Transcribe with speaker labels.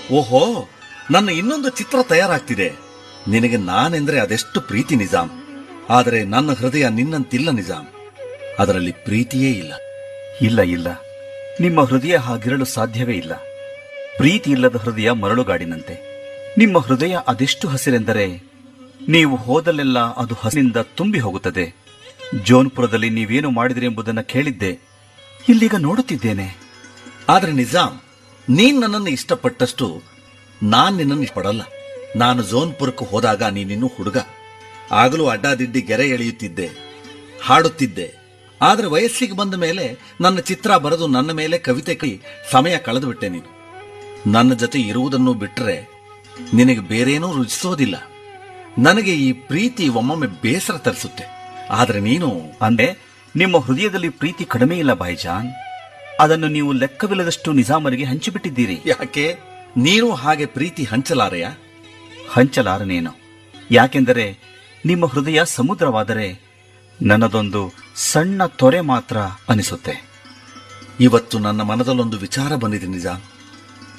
Speaker 1: ಓಹೋ ನನ್ನ ಇನ್ನೊಂದು ಚಿತ್ರ ತಯಾರಾಗ್ತಿದೆ ನಿನಗೆ ನಾನೆಂದ್ರೆ ಅದೆಷ್ಟು ಪ್ರೀತಿ ನಿಜಾಮ್ ಆದರೆ ನನ್ನ ಹೃದಯ ನಿನ್ನಂತಿಲ್ಲ ನಿಜಾಮ್ ಅದರಲ್ಲಿ ಪ್ರೀತಿಯೇ ಇಲ್ಲ
Speaker 2: ಇಲ್ಲ ಇಲ್ಲ ನಿಮ್ಮ ಹೃದಯ ಹಾಗಿರಲು ಸಾಧ್ಯವೇ ಇಲ್ಲ ಪ್ರೀತಿ ಇಲ್ಲದ ಹೃದಯ ಮರಳುಗಾಡಿನಂತೆ ನಿಮ್ಮ ಹೃದಯ ಅದೆಷ್ಟು ಹಸಿರೆಂದರೆ ನೀವು ಹೋದಲ್ಲೆಲ್ಲ ಅದು ಹಸಿನಿಂದ ತುಂಬಿ ಹೋಗುತ್ತದೆ ಜೋನ್ಪುರದಲ್ಲಿ ನೀವೇನು ಮಾಡಿದಿರಿ ಎಂಬುದನ್ನು ಕೇಳಿದ್ದೆ ಇಲ್ಲೀಗ ನೋಡುತ್ತಿದ್ದೇನೆ
Speaker 1: ಆದ್ರೆ ನಿಜಾಮ್ ನೀನ್ ನನ್ನನ್ನು ಇಷ್ಟಪಟ್ಟಷ್ಟು ನಾನ್ ನಿನ್ನನ್ನು ಇಷ್ಟಪಡಲ್ಲ ನಾನು ಜೋನ್ಪುರಕ್ಕೆ ಹೋದಾಗ ನೀನಿನ್ನೂ ಹುಡುಗ ಆಗಲೂ ಅಡ್ಡಾದಿಡ್ಡಿ ಗೆರೆ ಎಳೆಯುತ್ತಿದ್ದೆ ಹಾಡುತ್ತಿದ್ದೆ ಆದ್ರೆ ವಯಸ್ಸಿಗೆ ಬಂದ ಮೇಲೆ ನನ್ನ ಚಿತ್ರ ಬರೆದು ನನ್ನ ಮೇಲೆ ಕವಿತೆ ಕೈ ಸಮಯ ಕಳೆದು ಬಿಟ್ಟೆ ನೀನು ನನ್ನ ಜೊತೆ ಇರುವುದನ್ನು ಬಿಟ್ಟರೆ ನಿನಗೆ ಬೇರೇನೂ ರುಚಿಸೋದಿಲ್ಲ ನನಗೆ ಈ ಪ್ರೀತಿ ಒಮ್ಮೊಮ್ಮೆ ಬೇಸರ ತರಿಸುತ್ತೆ ಆದ್ರೆ ನೀನು
Speaker 2: ಅಂದ್ರೆ ನಿಮ್ಮ ಹೃದಯದಲ್ಲಿ ಪ್ರೀತಿ ಕಡಿಮೆ ಇಲ್ಲ ಭಾಯ್ಜಾನ್ ಅದನ್ನು ನೀವು ಲೆಕ್ಕವಿಲ್ಲದಷ್ಟು ನಿಜಾಮರಿಗೆ ಹಂಚಿಬಿಟ್ಟಿದ್ದೀರಿ
Speaker 1: ಯಾಕೆ ನೀನು ಹಾಗೆ ಪ್ರೀತಿ ಹಂಚಲಾರೆಯಾ
Speaker 2: ಹಂಚಲಾರನೇನು ಯಾಕೆಂದರೆ ನಿಮ್ಮ ಹೃದಯ ಸಮುದ್ರವಾದರೆ ನನ್ನದೊಂದು ಸಣ್ಣ ತೊರೆ ಮಾತ್ರ ಅನಿಸುತ್ತೆ
Speaker 1: ಇವತ್ತು ನನ್ನ ಮನದಲ್ಲೊಂದು ವಿಚಾರ ಬಂದಿದೆ ನಿಜ